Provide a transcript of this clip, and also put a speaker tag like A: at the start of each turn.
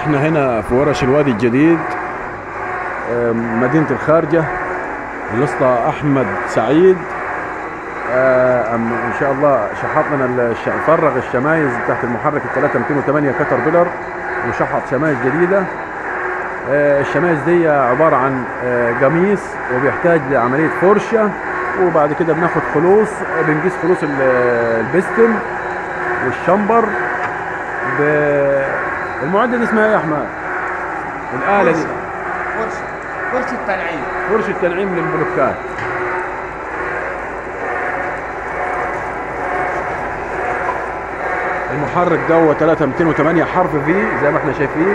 A: احنا هنا في ورش الوادي الجديد آم، مدينة الخارجة الاسطى احمد سعيد آه، أم- ان شاء الله شحط لنا الش- فرغ الشمايز تحت المحرك ال 3208 كتر بيلر وشحط شمايز جديده آه، الشمايز دي عباره عن آه، قميص وبيحتاج لعمليه فرشه وبعد كده بناخد خلوص بنقيس خلوص ال- البستم والشمبر ب- المعده دي اسمها ايه يا احمد؟ الاله دي
B: فرشه فرشه تنعيم
A: فرشه تنعيم للبلوكات المحرك ده 3208 حرف في زي ما احنا شايفين